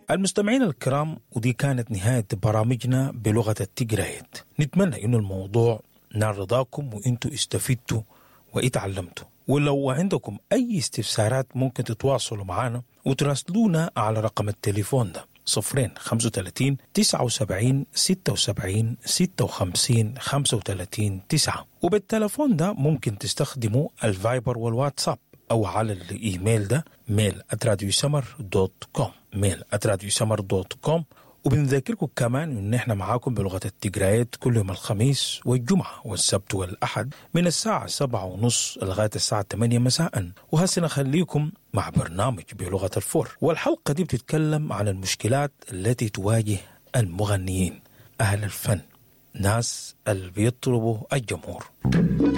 المستمعين الكرام ودي كانت نهاية برامجنا بلغة التجرايت نتمنى إنه الموضوع نال رضاكم وإنتوا استفدتوا واتعلمتوا ولو عندكم أي استفسارات ممكن تتواصلوا معنا وتراسلونا على رقم التليفون ده صفرين خمسة وتلاتين تسعة وسبعين ستة وسبعين ستة وخمسين خمسة وتلاتين تسعة وبالتلفون ده ممكن تستخدموا الفايبر والواتساب أو على الإيميل ده ميل أتراديو سمر دوت كوم ميل أتراديو سمر دوت كوم وبنذكركم كمان ان احنا معاكم بلغه التجرايات كل يوم الخميس والجمعه والسبت والاحد من الساعه سبعة ونص لغايه الساعه 8 مساء وهسه نخليكم مع برنامج بلغه الفور والحلقه دي بتتكلم عن المشكلات التي تواجه المغنيين اهل الفن ناس اللي بيطلبوا الجمهور